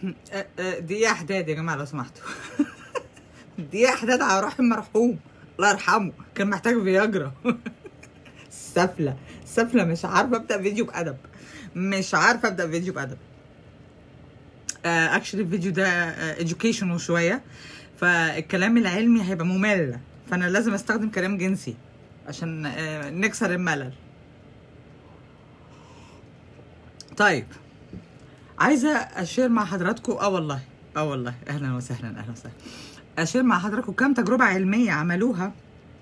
أه، أه، دقيقة حداد يا جماعة لو سمحتوا دقيقة حداد على روح المرحوم الله يرحمه كان محتاج فياجرا سفلة سفلة مش عارفة ابدأ فيديو بأدب مش عارفة ابدأ فيديو بأدب اكشلي الفيديو ده educational شوية فالكلام العلمي هيبقى ممل فانا لازم استخدم كلام جنسي عشان آه، نكسر الملل طيب عايزه اشير مع حضراتكم اه والله اه والله اهلا وسهلا اهلا وسهلا اشير مع حضراتكم كام تجربه علميه عملوها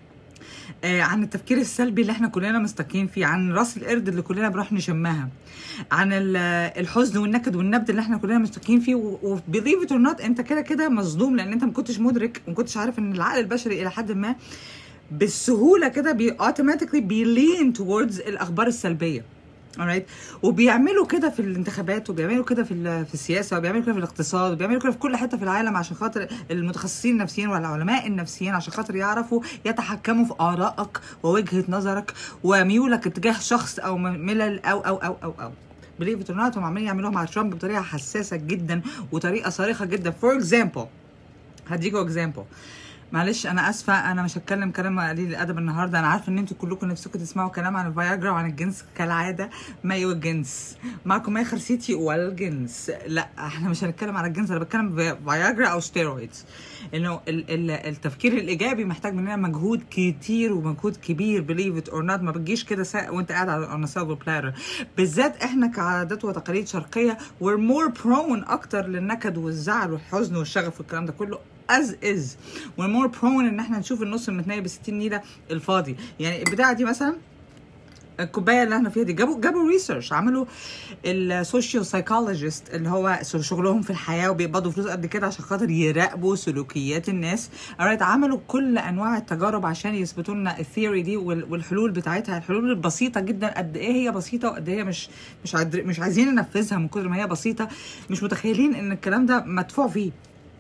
آه، عن التفكير السلبي اللي احنا كلنا مستكين فيه عن راس القرد اللي كلنا بنروح نشمها عن ال- الحزن والنكد والنبد اللي احنا كلنا مستكين فيه وبيليف ات اور نوت انت كده كده مصدوم لان انت ما كنتش مدرك وما كنتش عارف ان العقل البشري الى حد ما بالسهوله كده بي اوتوماتيكلي بيلين towards الاخبار السلبيه alright وبيعملوا كده في الانتخابات وبيعملوا كده في ال- في السياسه وبيعملوا كده في الاقتصاد وبيعملوا كده في كل حته في العالم عشان خاطر المتخصصين النفسيين والعلماء النفسيين عشان خاطر يعرفوا يتحكموا في ارائك ووجهه نظرك وميولك اتجاه شخص او م- ملل او او او او او بليف ات هم عمالين يعملوها مع ترامب بطريقه حساسه جدا وطريقه صارخه جدا فور اكزامبل هديكوا اكزامبل معلش انا اسفه انا مش هتكلم كلام قليل الادب النهارده انا عارفه ان انتوا كلكم نفسكم تسمعوا كلام عن الفياجرا وعن الجنس كالعاده ماي والجنس معكم ماي خرسيتي والجنس لا احنا مش هنتكلم على الجنس انا بتكلم في فياجرا او ستيرويدز انه ال- ال- التفكير الايجابي محتاج مننا مجهود كتير ومجهود كبير بليف ات اور نوت ما بتجيش كده سا- وانت قاعد على on a silver platter بالذات احنا كعادات وتقاليد شرقيه we're more prone اكتر للنكد والزعل والحزن والشغف والكلام ده كله از از we're more prone ان احنا نشوف النص المتنيه ب 60 نيله الفاضي يعني البتاعه دي مثلا الكوبايه اللي احنا فيها دي جابوا جابوا ريسيرش عملوا السوشيال سايكولوجيست اللي هو شغلهم في الحياه وبيقبضوا فلوس قد كده عشان خاطر يراقبوا سلوكيات الناس alright عملوا كل انواع التجارب عشان يثبتوا لنا الثيوري دي وال- والحلول بتاعتها الحلول البسيطه جدا قد ايه هي بسيطه وقد ايه هي مش مش عاد- مش عايزين ننفذها من كتر ما هي بسيطه مش متخيلين ان الكلام ده مدفوع فيه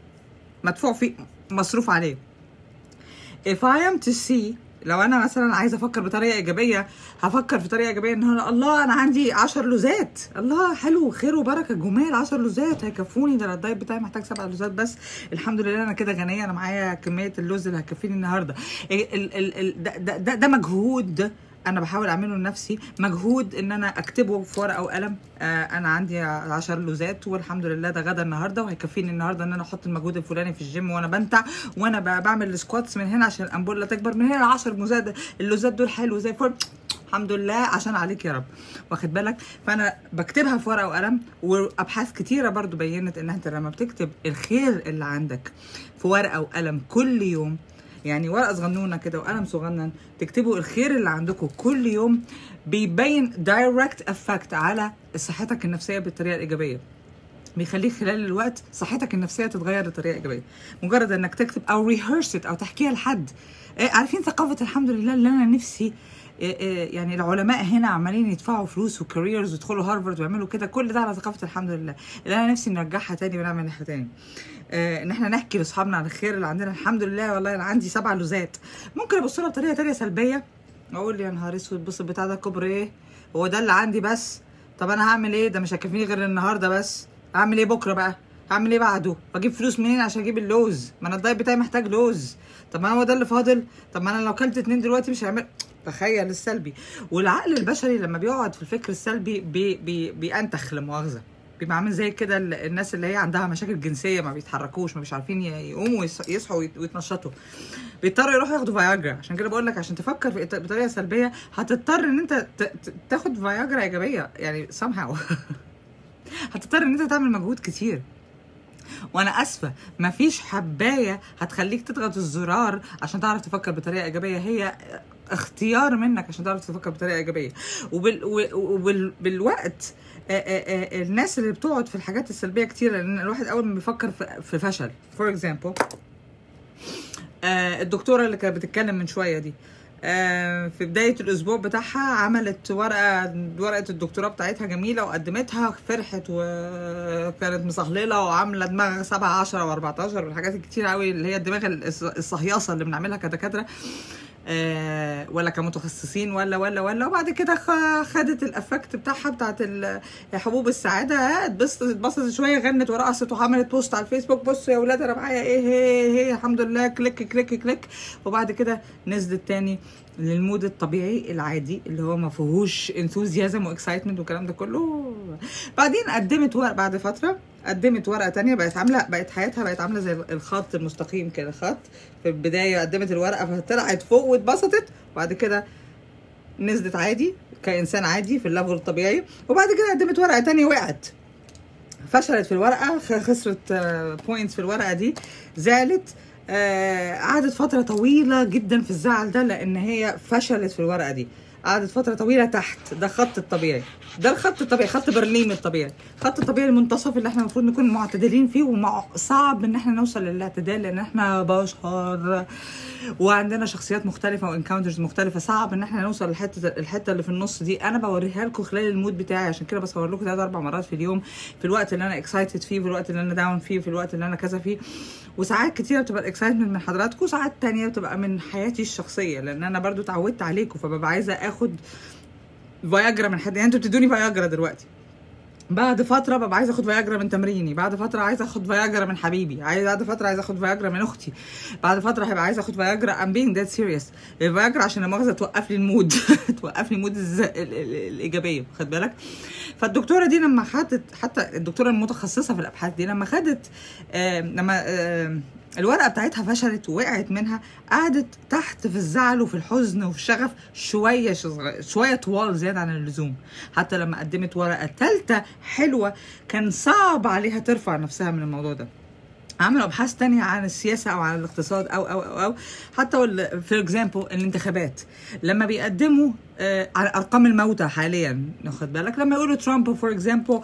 مدفوع فيه مصروف عليه if I am to see لو انا مثلا عايزه افكر بطريقه ايجابيه هفكر في طريقه ايجابيه ان انا الله انا عندي 10 لوزات الله حلو خير وبركه جمال 10 لوزات هيكفوني ده أنا الدايت بتاعي محتاج 7 لوزات بس الحمد لله انا كده غنيه انا معايا كميه اللوز اللي هتكفيني النهارده ال ال ال ال ده, ده, ده, ده مجهود انا بحاول اعمله لنفسي مجهود ان انا اكتبه في ورقه وقلم آه انا عندي 10 لوزات والحمد لله ده غدا النهارده وهيكفيني النهارده ان انا احط المجهود الفلاني في الجيم وانا بنتع وانا ب- بعمل السكواتس من هنا عشان الامبوله تكبر من هنا 10 موزات اللوزات دول حلو زي الفل الحمد لله عشان عليك يا رب واخد بالك فانا بكتبها في ورقه وقلم وابحاث كتيره برضو بينت ان انت لما بتكتب الخير اللي عندك في ورقه وقلم كل يوم يعني ورقه صغنونه كده وقلم صغنن تكتبوا الخير اللي عندكم كل يوم بيبين دايركت افكت على صحتك النفسيه بالطريقه الايجابيه بيخليك خلال الوقت صحتك النفسيه تتغير بطريقه ايجابيه مجرد انك تكتب او ريهرس او تحكيها لحد إيه، عارفين ثقافه الحمد لله اللي انا نفسي إيه إيه، يعني العلماء هنا عمالين يدفعوا فلوس وكاريرز ويدخلوا هارفارد ويعملوا كده كل ده على ثقافه الحمد لله اللي انا نفسي نرجعها تاني ونعمل ناحيه تاني آه، ان احنا نحكي لاصحابنا عن الخير اللي عندنا الحمد لله والله انا عندي سبع لوزات ممكن ابص لها بطريقه تانية سلبيه اقول يا نهار اسود بص البتاع ده كبر ايه هو ده اللي عندي بس طب انا هعمل ايه ده مش هيكفيني غير النهارده بس اعمل ايه بكره بقى هعمل ايه بعده واجيب فلوس منين عشان اجيب اللوز ما انا الدايت بتاعي محتاج لوز طب ما هو ده اللي فاضل طب ما انا لو كلت اتنين دلوقتي مش هيعمل تخيل السلبي والعقل البشري لما بيقعد في الفكر السلبي بي بي بينتخ لا مؤاخذه بيبقى عامل زي كده ال- الناس اللي هي عندها مشاكل جنسيه ما بيتحركوش ما مش عارفين ي- يقوموا ويص- يصحوا ويت- ويتنشطوا بيضطروا يروحوا ياخدوا فياجرا عشان كده بقول لك عشان تفكر في بطريقه سلبيه هتضطر ان انت ت- ت- تاخد فياجرا ايجابيه يعني somehow هتضطر ان انت تعمل مجهود كتير وانا اسفه مفيش حبايه هتخليك تضغط الزرار عشان تعرف تفكر بطريقه ايجابيه هي اختيار منك عشان تعرف تفكر بطريقه ايجابيه وبال وبالوقت الناس اللي بتقعد في الحاجات السلبيه كتير لان الواحد اول ما بيفكر في- في فشل فور اكزامبل الدكتوره اللي كانت بتتكلم من شويه دي آه، في بداية الأسبوع بتاعها عملت ورقة ورقة الدكتوراه بتاعتها جميلة وقدمتها فرحت وكانت مصهللة وعاملة دماغ 7 10 و14 والحاجات الكتير قوي اللي هي الدماغ الص- الصهياصة اللي بنعملها كدكاترة آه ولا كمتخصصين ولا ولا ولا وبعد كده خ- خدت الافكت بتاعها بتاعت ال- حبوب السعاده اتبسطت اتبسطت شويه غنت ورقصت وعملت بوست على الفيسبوك بصوا يا ولاد انا معايا ايه هي هي الحمد لله كليك كليك كليك وبعد كده نزلت تاني للمود الطبيعي العادي اللي هو ما فيهوش انثوزيازم واكسايتمنت والكلام ده كله بعدين قدمت ورق بعد فتره قدمت ورقه تانية بقت عامله بقت حياتها بقت عامله زي الخط المستقيم كده خط في البدايه قدمت الورقه فطلعت فوق واتبسطت وبعد كده نزلت عادي كانسان عادي في الليفل الطبيعي وبعد كده قدمت ورقه تانية وقعت فشلت في الورقه خ- خسرت بوينتس في الورقه دي زعلت آه، قعدت فتره طويله جدا في الزعل ده لان هي فشلت في الورقه دي قعدت فتره طويله تحت ده خط الطبيعي ده الخط الطبيعي خط برلين الطبيعي خط الطبيعي المنتصف اللي احنا المفروض نكون معتدلين فيه وصعب ان احنا نوصل للاعتدال لان احنا بشر وعندنا شخصيات مختلفه وانكاونترز مختلفه صعب ان احنا نوصل للحته الحته اللي في النص دي انا بوريها لكم خلال المود بتاعي عشان كده بصور لكم ثلاث اربع مرات في اليوم في الوقت اللي انا اكسايتد فيه في الوقت اللي انا داون فيه في الوقت اللي انا كذا فيه وساعات كتيره بتبقى الاكسايتمنت من حضراتكم ساعات تانية بتبقى من حياتي الشخصيه لان انا برضو اتعودت عليكم فببقى عايزه اخد فياجرا من حد يعني انتوا بتدوني فياجرا دلوقتي بعد فتره ببقى عايزه اخد فياجرا من تمريني بعد فتره عايزه اخد فياجرا من حبيبي عايز بعد فتره عايزه اخد فياجرا من اختي بعد فتره هبقى عايزه اخد فياجرا ام بينج ديد سيريس الفياجرا عشان المؤاخذه توقف لي المود توقف لي المود الز... ال... ال... الايجابيه خد بالك فالدكتوره دي لما خدت حتى الدكتوره المتخصصه في الابحاث دي لما خدت آه لما آه الورقه بتاعتها فشلت ووقعت منها قعدت تحت في الزعل وفي الحزن وفي الشغف شويه شغ- شويه طوال زياده عن اللزوم حتى لما قدمت ورقه ثالثه حلوه كان صعب عليها ترفع نفسها من الموضوع ده عملوا ابحاث تانية عن السياسه او عن الاقتصاد او او او, أو حتى في اكزامبل الانتخابات لما بيقدموا آه على ارقام الموتى حاليا ناخد بالك لما يقولوا ترامب فور اكزامبل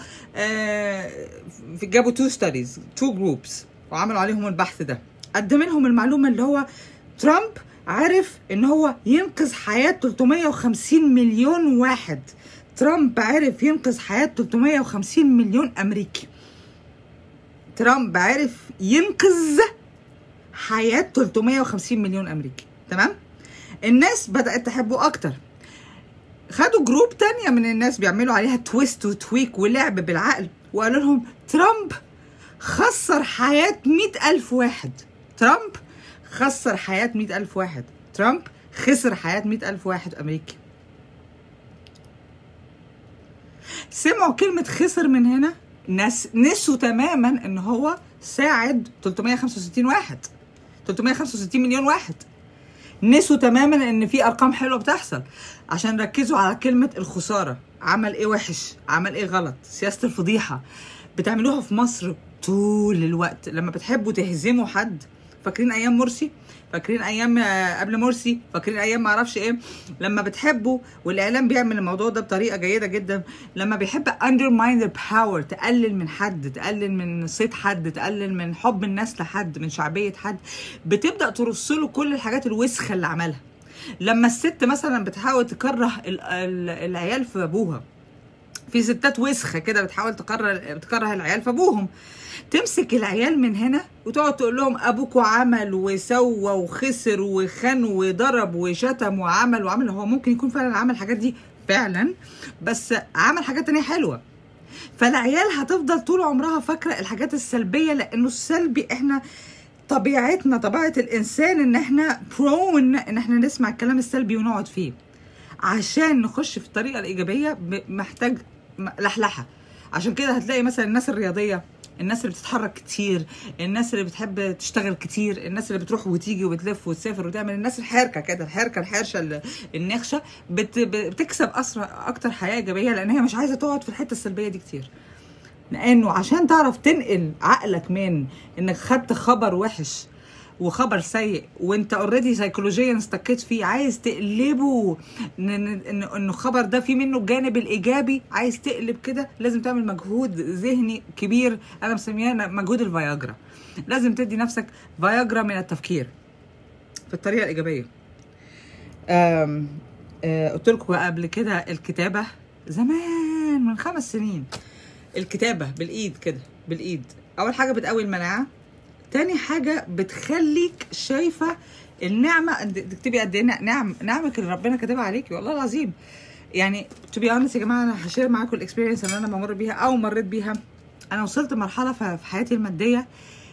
جابوا تو ستاديز تو جروبس وعملوا عليهم البحث ده قدم لهم المعلومه اللي هو ترامب عرف ان هو ينقذ حياه 350 مليون واحد ترامب عرف ينقذ حياه 350 مليون امريكي ترامب عرف ينقذ حياة 350 مليون أمريكي تمام الناس بدأت تحبه أكتر خدوا جروب تانية من الناس بيعملوا عليها تويست وتويك ولعب بالعقل وقالوا لهم ترامب خسر حياة مئة ألف واحد ترامب خسر حياة مئة ألف واحد ترامب خسر حياة مئة ألف واحد أمريكي سمعوا كلمة خسر من هنا ناس نسوا تماما ان هو ساعد 365 واحد 365 مليون واحد نسوا تماما ان في ارقام حلوه بتحصل عشان ركزوا على كلمه الخساره عمل ايه وحش عمل ايه غلط سياسه الفضيحه بتعملوها في مصر طول الوقت لما بتحبوا تهزموا حد فاكرين ايام مرسي فاكرين ايام آه، قبل مرسي فاكرين ايام ما اعرفش ايه لما بتحبوا والاعلام بيعمل الموضوع ده بطريقه جيده جدا لما بيحب undermine the power تقلل من حد تقلل من صيت حد تقلل من حب الناس لحد من شعبيه حد بتبدا ترص له كل الحاجات الوسخه اللي عملها لما الست مثلا بتحاول تكره ال- ال- العيال في ابوها في ستات وسخه كده بتحاول تكره بتكره العيال في ابوهم تمسك العيال من هنا وتقعد تقول لهم ابوكوا عمل وسوى وخسر وخان وضرب وشتم وعمل وعمل هو ممكن يكون فعلا عمل الحاجات دي فعلا بس عمل حاجات تانية حلوه فالعيال هتفضل طول عمرها فاكره الحاجات السلبيه لانه السلبي احنا طبيعتنا طبيعه الانسان ان احنا برون ان احنا نسمع الكلام السلبي ونقعد فيه عشان نخش في الطريقه الايجابيه ب- محتاج م- لحلحه عشان كده هتلاقي مثلا الناس الرياضيه الناس اللي بتتحرك كتير الناس اللي بتحب تشتغل كتير الناس اللي بتروح وتيجي وبتلف وتسافر وتعمل الناس الحركه كده الحركه الحرشه ال- النخشه بت بتكسب اسرع اكتر حياه ايجابيه لان هي مش عايزه تقعد في الحته السلبيه دي كتير لانه عشان تعرف تنقل عقلك من انك خدت خبر وحش وخبر سيء وانت اوريدي سيكولوجيا استكيت فيه عايز تقلبه ان ان انه الخبر ده فيه منه الجانب الايجابي عايز تقلب كده لازم تعمل مجهود ذهني كبير انا مسمياه مجهود الفياجرا لازم تدي نفسك فياجرا من التفكير في الطريقه الايجابيه أم آه، قلت لكم قبل كده الكتابه زمان من خمس سنين الكتابه بالايد كده بالايد اول حاجه بتقوي المناعه تاني حاجه بتخليك شايفه النعمه قد- تكتبي قد ايه نعم نعمك اللي ربنا كاتبها عليكي والله العظيم يعني تو بي اونست يا جماعه انا هشير معاكم الاكسبيرينس اللي انا بمر بيها او مريت بيها انا وصلت لمرحله ف- في حياتي الماديه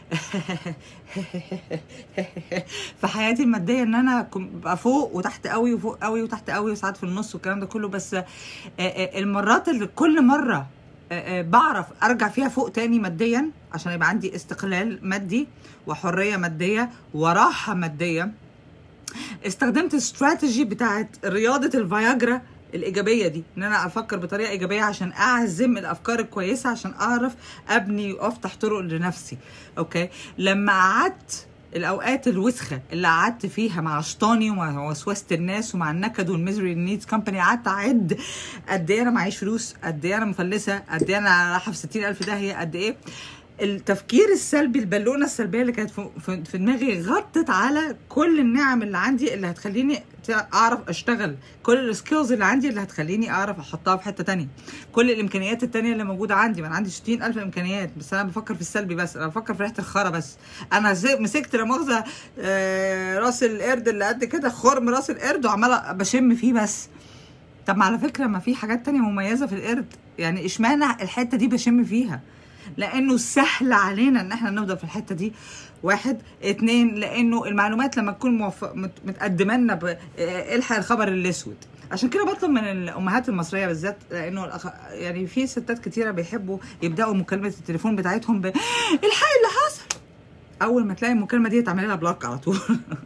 في حياتي الماديه ان انا كنت ببقى فوق وتحت قوي وفوق قوي وتحت قوي وساعات في النص والكلام ده كله بس آه، آه، المرات اللي كل مره آه، آه، بعرف ارجع فيها فوق تاني ماديا عشان يبقى عندي استقلال مادي وحريه ماديه وراحه ماديه استخدمت استراتيجي بتاعت رياضه الفياجرا الايجابيه دي ان انا افكر بطريقه ايجابيه عشان اعزم الافكار الكويسه عشان اعرف ابني وافتح طرق لنفسي اوكي لما قعدت الاوقات الوسخه اللي قعدت فيها مع شطاني ومع وسوسه الناس ومع النكد والميزري نيدز كومباني قعدت اعد قد ايه انا معيش فلوس قد ايه انا مفلسه قد ايه انا رايحه في 60000 داهيه قد ايه التفكير السلبي البالونه السلبيه اللي كانت في- في في دماغي غطت على كل النعم اللي عندي اللي هتخليني تع- اعرف اشتغل كل السكيلز اللي عندي اللي هتخليني اعرف احطها في حته تانية كل الامكانيات التانية اللي موجوده عندي ما انا عندي 60000 امكانيات بس انا بفكر في السلبي بس انا بفكر في ريحه الخرا بس انا زي- مسكت لا مؤاخذه آه، راس القرد اللي قد كده خرم راس القرد وعماله بشم فيه بس طب ما على فكره ما في حاجات تانية مميزه في القرد يعني اشمعنى الحته دي بشم فيها لانه سهل علينا ان احنا نفضل في الحته دي واحد اتنين لانه المعلومات لما تكون موف... مت- متقدمه لنا ب... اه، الحق الخبر الاسود عشان كده بطلب من الامهات المصريه بالذات لانه الأخ... يعني في ستات كتيره بيحبوا يبداوا مكالمه التليفون بتاعتهم ب الحق اللي حصل اول ما تلاقي المكالمه دي تعملي لها بلوك على طول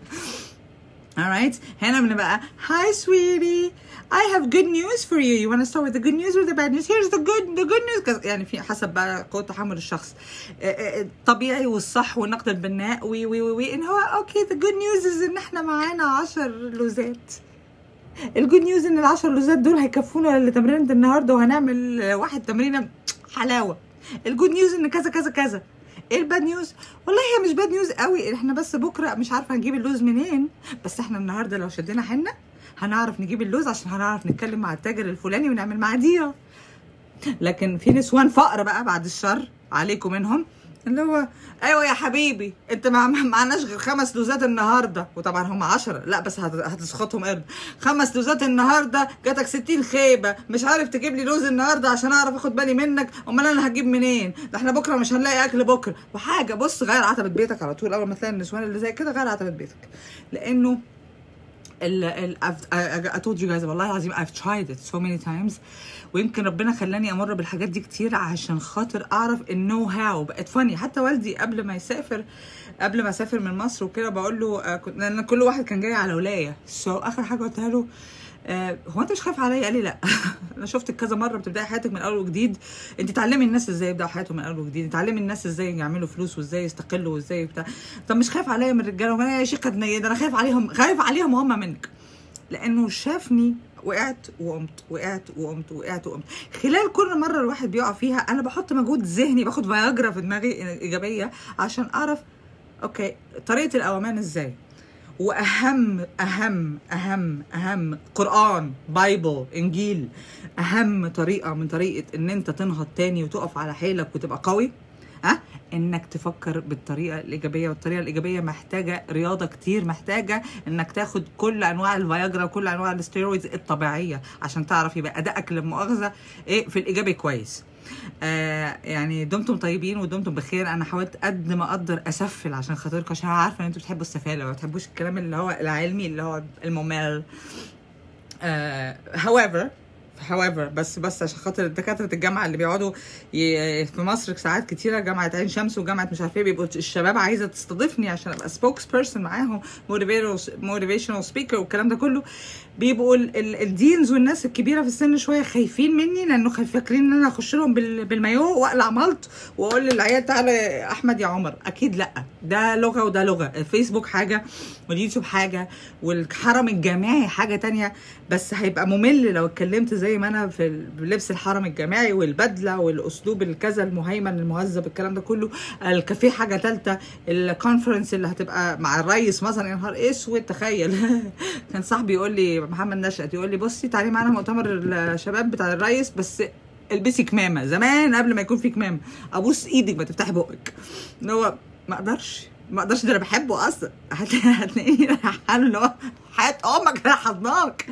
Alright هنا بنبقى Hi sweetie I have good news for you You want to start with the good news or the bad news Here's the good the good news كز- يعني في حسب بقى قوة تحمل الشخص آه، آه، الطبيعي والصح والنقد البناء وي وي وي, وي. ان هو اوكي the good news is ان احنا معانا 10 لوزات الجود نيوز ان العشر لوزات دول هيكفونا لتمرينة النهارده وهنعمل آه، واحد تمرينه حلاوه الجود نيوز ان كذا كذا كذا ايه الباد نيوز والله هي مش باد نيوز قوي احنا بس بكره مش عارفه هنجيب اللوز منين بس احنا النهارده لو شدينا حنه هنعرف نجيب اللوز عشان هنعرف نتكلم مع التاجر الفلاني ونعمل معاه ديره لكن في نسوان فقر بقى بعد الشر عليكم منهم اللي هو ايوه يا حبيبي انت ما ما- معناش غير خمس لوزات النهارده وطبعا هم عشرة لا بس هت- هتسخطهم قرد خمس لوزات النهارده جاتك 60 خيبه مش عارف تجيب لي لوز النهارده عشان اعرف اخد بالي منك امال انا هجيب منين ده احنا بكره مش هنلاقي اكل بكره وحاجه بص غير عتبه بيتك على طول اول ما تلاقي النسوان اللي زي كده غير عتبه بيتك لانه ال ال I've- I, I told you guys والله العظيم I've tried it so many times ويمكن ربنا خلاني امر بالحاجات دي كتير عشان خاطر اعرف النو هاو بقت فاني حتى والدي قبل ما يسافر قبل ما اسافر من مصر وكده بقول له آه، كنت لان كل واحد كان جاي على ولايه سو so اخر حاجه قلتها له آه، هو انت مش خايف عليا قال لي لا انا شفتك كذا مره بتبداي حياتك من اول وجديد انت تعلمي الناس ازاي يبداوا حياتهم من اول وجديد تعلمي الناس ازاي يعملوا فلوس وازاي يستقلوا وازاي بتاع طب مش خايف عليا من الرجاله وانا يا شيخ قد نيد انا خايف عليهم خايف عليهم وهم منك لانه شافني وقعت وقمت وقعت وقمت وقعت وقمت خلال كل مره الواحد بيقع فيها انا بحط مجهود ذهني باخد فياجرا في دماغي ايجابيه عشان اعرف اوكي طريقه الاوامان ازاي واهم اهم اهم اهم قران بايبل انجيل اهم طريقه من طريقه ان انت تنهض تاني وتقف على حيلك وتبقى قوي ها انك تفكر بالطريقه الايجابيه والطريقه الايجابيه محتاجه رياضه كتير محتاجه انك تاخد كل انواع الفياجرا وكل انواع الاستيرويدز الطبيعيه عشان تعرف يبقى ادائك للمؤاخذه ايه في الايجابي كويس آه يعني دمتم طيبين ودمتم بخير انا حاولت قد ما اقدر اسفل عشان خاطركم عشان أنا عارفه ان انتوا بتحبوا السفاله ما بتحبوش الكلام اللي هو العلمي اللي هو الممل آه however however بس بس عشان خاطر دكاتره الجامعه اللي بيقعدوا ي- في مصر ساعات كتيره جامعه عين شمس وجامعه مش عارفه ايه بيبقوا الشباب عايزه تستضيفني عشان ابقى سبوكس بيرسون معاهم موتيفيشنال سبيكر والكلام ده كله بيبقوا ال- ال- الدينز والناس الكبيره في السن شويه خايفين مني لانه خايف- فاكرين ان انا اخش لهم بال- بالمايو واقلع ملط واقول للعيال تعالى احمد يا عمر اكيد لا ده لغه وده لغه الفيسبوك حاجه واليوتيوب حاجه والحرم الجامعي حاجه تانية بس هيبقى ممل لو اتكلمت زي ما انا في ال- بلبس الحرم الجامعي والبدله والاسلوب الكذا المهيمن المهذب الكلام ده كله الكافيه حاجه ثالثه الكونفرنس اللي هتبقى مع الريس مثلا يا نهار اسود تخيل كان صاحبي يقول لي محمد نشأت يقول لي بصي تعالي معانا مؤتمر الشباب بتاع الريس بس البسي كمامه زمان قبل ما يكون في كمامه ابوس ايدك ما تفتحي بقك اللي هو ما اقدرش ما اقدرش ده انا بحبه اصلا هت- هتلاقيني رايحه له اللي هو حياه امك رايح حضناك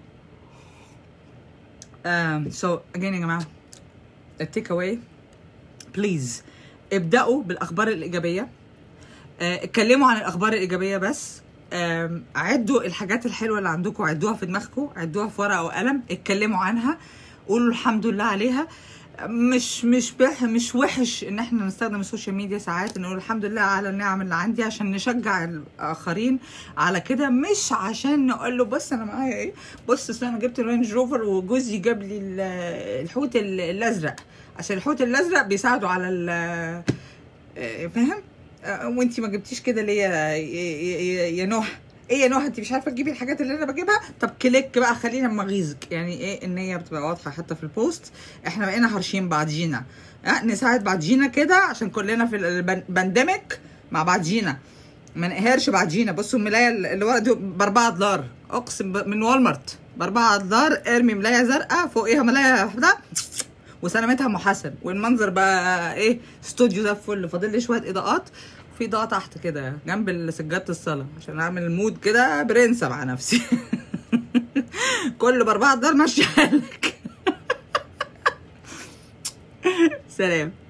um, so again يا جماعه التيك اواي بليز ابداوا بالاخبار الايجابيه آه، اتكلموا عن الاخبار الايجابيه بس آم، عدوا الحاجات الحلوه اللي عندكم عدوها في دماغكم عدوها في ورقه وقلم اتكلموا عنها قولوا الحمد لله عليها مش مش بح مش وحش ان احنا نستخدم السوشيال ميديا ساعات نقول الحمد لله على النعم اللي عندي عشان نشجع الاخرين على كده مش عشان نقول له بص انا معايا ايه بص أصل انا جبت الرينج روفر وجوزي جاب لي ال- الحوت ال- الازرق عشان الحوت الازرق بيساعدوا على ال- آه، فاهم آه، وانتي ما جبتيش كده ليه يا يا- يا- يا نوح ايه يا نوح انت مش عارفه تجيبي الحاجات اللي انا بجيبها طب كليك بقى خلينا مغيظك يعني ايه ان هي بتبقى واضحه حتى في البوست احنا بقينا هرشين بعضينا أه نساعد بعضينا كده عشان كلنا في البانديميك مع بعضينا ما نقهرش بعضينا بصوا الملايه اللي ورا دي ب 4 دولار اقسم ب- من والمارت ب 4 دولار ارمي ملايه زرقاء فوقيها ملايه واحده وسلامتها محاسب والمنظر بقى ايه استوديو ده فل فاضل لي شويه اضاءات في اضاءه تحت كده جنب سجاده الصلاه عشان اعمل مود كده برنسه مع نفسي كله باربعه دولار ماشي حالك سلام